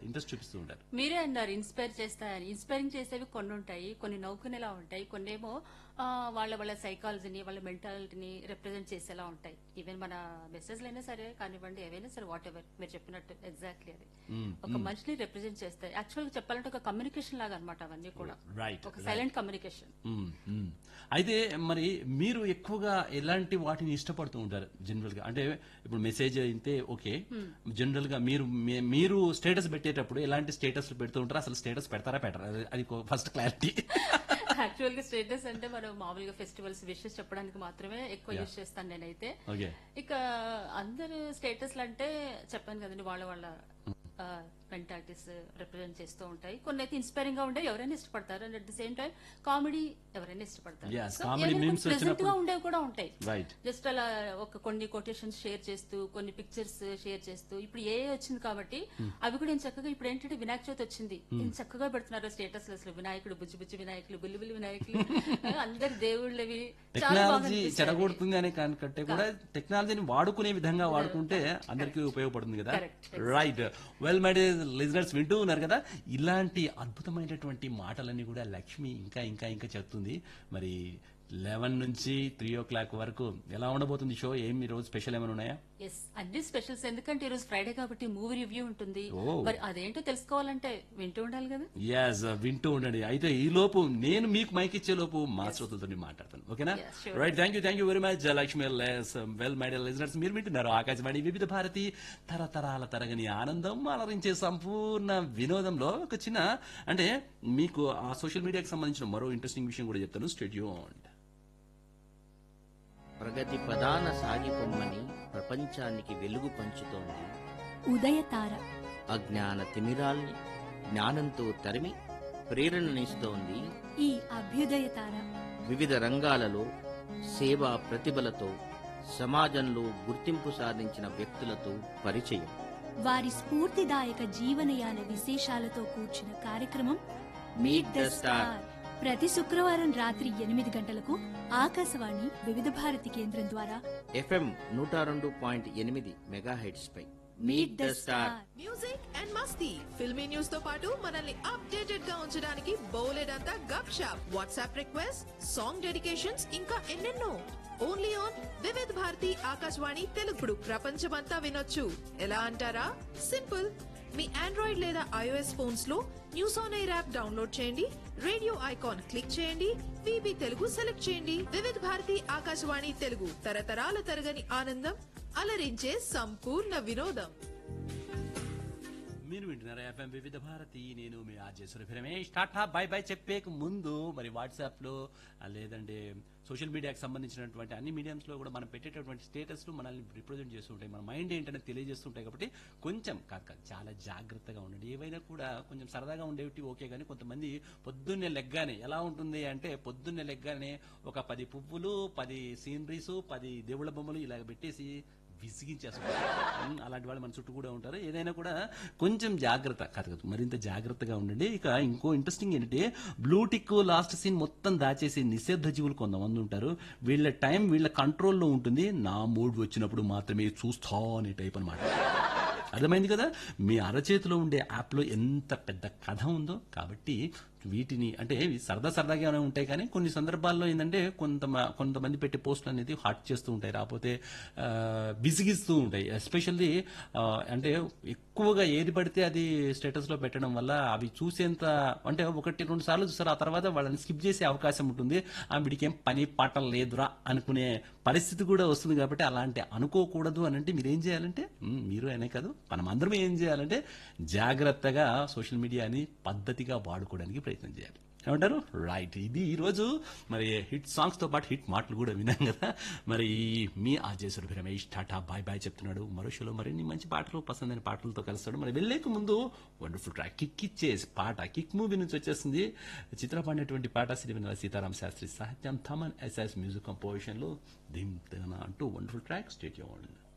Interest చూపిస్తూ ఉంటారు మీరే అన్నారు ఇన్స్పైర్ చేస్తాయని ఇన్స్పైరింగ్ చేసేవి కొన్ని ఉంటాయి కొన్ని నవ్వుకునేలా ఉంటాయి కొన్ని ఏమో ఆ, వాళ్ళ వాళ్ళ సైకాలజీని వాళ్ళ మెంటాలిటీని రిప్రజెంట్ చేసేలా ఉంటాయి ఈవెన్ మన మెసేజ్లు అయినా సరే కానివ్వండి ఏవైనా సరే వాట్ ఎవర్ మీరు చెప్పినట్టు ఎగ్జాక్ట్లీ అది మ్మ్, ఒక మనిషిని రిప్రజెంట్ చేస్తాయి యాక్చువల్ గా చెప్పాలంటే ఒక కమ్యూనికేషన్ లాగా అనమాట అవన్నీ కూడా రైట్ ఒక సైలెంట్ కమ్యూనికేషన్ మ్మ్, మ్మ్. అయితే మరి మీరు ఎక్కువగా ఎలాంటి వాటిని ఇష్టపడుతూ ఉంటారు జనరల్ గా అంటే ఇప్పుడు మెసేజ్ అయితే ఓకే జనరల్ గా మీరు మీ- మీరు స్టేటస్ పెట్టేటప్పుడు ఎలాంటి స్టేటస్ పెడుతూ ఉంటారు అసలు స్టేటస్ పెడతారా పెట్టరా అది- అది ఫస్ట్ క్లారిటీ యాక్చువల్ గా స్టేటస్ అంటే మనం మామూలుగా ఫెస్టివల్స్ విషెస్ చెప్పడానికి మాత్రమే ఎక్కువ యూజ్ చేస్తాను నేనైతే ఓకే ఇక అందరు స్టేటస్లు అంటే చెప్పాను కదండి వాళ్ళ వాళ్ళ మెంటాలిటీస్ రిప్రజెంట్ చేస్తూ ఉంటాయి కొన్ని అయితే ఇన్స్పైరింగ్ గా ఉండే ఎవరైనా ఇష్టపడతారు and at the same time comedy ఎవరైనా ఇష్టపడతారు Yes, So, comedy ఏదైనా memes కొంచెం pleasant వచ్చినప్పుడు- గా ఉండేవి కూడా ఉంటాయి రైట్ జస్ట్ అలా ఒక కొన్ని కొటేషన్స్ షేర్ చేస్తూ కొన్ని పిక్చర్స్ షేర్ చేస్తూ ఇప్పుడు ఏ వచ్చింది కాబట్టి అవి కూడా నేను చక్కగా ఇప్పుడు ఏంటంటే వినాయక చవితి వచ్చింది నేను చక్కగా పెడుతున్నారు స్టేటస్ అసలు వినాయకుడు బుజ్జి బుజ్జి వినాయకులు బుల్లి బుల్లి వినాయకులు అందరి దేవుళ్ళవి చాలా బాగా టెక్నాలజీ అనిపిస్తాయి. చెడగొడుతుంది అనే కంటే కూడా టెక్నాలజీని వాడుకునే విధంగా వాడుకుంటే అందరికీ ఉపయోగపడుతుంది కదా Correct. Right well my listeners వింటూ ఉన్నారు కదా ఇలాంటి అద్భుతమైనటువంటి మాటలన్నీ కూడా లక్ష్మి ఇంకా ఇంకా ఇంకా చెప్తుంది మరి లెవెన్ నుంచి త్రీ ఓ క్లాక్ వరకు ఎలా ఉండబోతుంది షో ఏం ఈ రోజు స్పెషల్ ఏమైనా ఉన్నాయా ఎస్ అన్ని స్పెషల్స్ ఎందుకంటే ఈ రోజు ఫ్రైడే కాబట్టి మూవీ రివ్యూ ఉంటుంది Oh. మరి అదేంటో తెలుసుకోవాలంటే వింటూ ఉండాలి కదా ఎస్ వింటూ ఉండండి అయితే ఈ లోపు నేను మీకు మైక్ ఇచ్చే లోపు మా శ్రోతలతో మాట్లాడతాను ఓకేనా Yes, sure. Right thank you thank you very much Lakshmi well my dear listeners మీరు వింటున్నారు ఆకాశవాణి వివిధ భారతి తరతరాల తరగని ఆనందం అలరించే సంపూర్ణ వినోదంలో ఒక చిన్న అంటే మీకు ఆ సోషల్ మీడియాకి సంబంధించిన మరో ఇంట్రెస్టింగ్ విషయం కూడా చెప్తాను స్టేడియోన్ ప్రగతి ప్రధాన సాగిపొమ్మని ప్రపంచానికి వెలుగు పంచుతోంది ఉదయతార అజ్ఞాన తిమిరాల్ని జ్ఞానంతో తరిమి ప్రేరణనిస్తోంది ఈ అభ్యుదయతార వివిధ రంగాలలో సేవా ప్రతిభలతో సమాజంలో గుర్తింపు సాధించిన వ్యక్తులతో పరిచయం వారి స్ఫూర్తిదాయక జీవనయాన విశేషాలతో కూర్చున్న కార్యక్రమం మీట్ ద స్టార్ ప్రతి శుక్రవారం రాత్రి ఎనిమిది గంటలకు ఆకాశవాణి వివిధ భారతి కేంద్రం ద్వారా ఎఫ్ఎం నూట రెండు పాయింట్ ఎనిమిది మెగాహెడ్స్ పై meet the star music and masti filmi news తో పాటు మనల్ని అప్డేటెడ్ గా ఉంచడానికి బోలెడంతా gupshup WhatsApp request song dedications ఇంకా ఎన్నెన్నో ఓన్లీ ఆన్ వివిధ్ భారతి ఆకాశవాణి తెలుగుడు ప్రపంచమంతా వినొచ్చు ఎలా అంటారా సింపుల్ మీ ఆండ్రాయిడ్ లేదా ఐఓఎస్ ఫోన్స్ లో news on air app download చేయండి రేడియో ఐకాన్ క్లిక్ చేయండి విబి తెలుగు సెలెక్ట్ చేయండి వివిధ్ భారతి ఆకాశవాణి తెలుగు తరతరాల తరగని ఆనందం అలరించే సంపూర్ణ వినోదం మీరు వింటున్నారు ఎఫ్ఎం వివిధ భారతి నేను మీ ఆర్జేశ్వర రమేష్ టాటా బై బై చెప్పేక ముందు మరి వాట్సాప్ లో ఆ, లేదంటే సోషల్ మీడియాకి సంబంధించినటువంటి అన్ని మీడియంస్ లో కూడా మనం పెట్టేటటువంటి స్టేటస్ మనల్ని రిప్రజెంట్ చేస్తుంటాయి మన మైండ్ ఏంటనే తెలియజేస్తుంటాయి కాబట్టి కొంచెం కాదు కాదు చాలా జాగ్రత్తగా ఉండండి ఏవైనా కూడా కొంచెం సరదాగా ఉండేవి ఓకే కానీ కొంతమంది పొద్దున్నే లెగ్గానే ఎలా ఉంటుంది అంటే పొద్దున్నే లెగ్గానే ఒక పది పువ్వులు పది సీనరీస్ పది దేవుళ్ళ బొమ్మలు ఇలాగ పెట్టేసి విసిగించేస్తారు ఉమ్, అలాంటి వాళ్ళు మన చుట్టూ కూడా ఉంటారు ఏదైనా కూడా కొంచెం జాగ్రత్త కాదు కాదు మరింత జాగ్రత్తగా ఉండండి ఇక ఇంకో ఇంట్రెస్టింగ్ ఏంటంటే బ్లూటిక్ లాస్ట్ సీన్ మొత్తం దాచేసి నిషేధ జీవులు కొంతమంది ఉంటారు వీళ్ళ టైం వీళ్ళ కంట్రోల్లో ఉంటుంది నా మూడ్ వచ్చినప్పుడు మాత్రమే చూస్తా అనే టైప్ అనమాట అర్థమైంది కదా మీ అరచేతిలో ఉండే యాప్లో ఎంత పెద్ద కథ ఉందో కాబట్టి వీటిని అంటే ఇవి సరదా సరదాగానే ఉంటాయి కానీ కొన్ని సందర్భాల్లో ఏంటంటే కొంత కొంతమంది పెట్టే పోస్టులు అనేది హాట్ చేస్తూ ఉంటాయి రాకపోతే ఆ, విసిగిస్తూ ఉంటాయి ఎస్పెషల్లీ అంటే ఎక్కువగా ఏది పడితే అది స్టేటస్లో పెట్టడం వల్ల అవి చూసేంత అంటే ఒకటి రెండు సార్లు చూస్తారు ఆ తర్వాత వాళ్ళని స్కిప్ చేసే అవకాశం ఉంటుంది ఆ వీడికి ఏం పని పాట లేదురా అనుకునే పరిస్థితి కూడా వస్తుంది కాబట్టి అలాంటి అనుకోకూడదు అని అంటే మీరు ఏం చేయాలంటే మ్, మీరు అనే కాదు మనం అందరం ఏం చేయాలంటే జాగ్రత్తగా సోషల్ మీడియాని పద్ధతిగా వాడుకోవడానికి ప్రయత్నం చేయాలి ఏమంటారు రైట్ ఇది ఈరోజు మరి హిట్ సాంగ్స్ తో పాటు హిట్ మాటలు కూడా విన్నాం కదా మరి మీ ఆజేశ్వర రమేష్ టాటా బాయ్ బాయ్ చెప్తున్నాడు మరో షోలో మరిన్ని మంచి పాటలు పసందైన పాటలతో కలుస్తాడు మరి వెళ్ళేక ముందు వండర్ఫుల్ ట్రాక్ కిక్ ఇచ్చేసి పాట కిక్ మూవీ నుంచి వచ్చేసింది చిత్ర పాడినటువంటి పాట శ్రీవెన్నెల సీతారాం శాస్త్రి సాహిత్యం థమన్ ఎస్ఎస్ మ్యూజిక్ కంపోజిషన్ లో దిమ్ తెన అంటూ వండర్ఫుల్ ట్రాక్ స్టేట్ చేయండి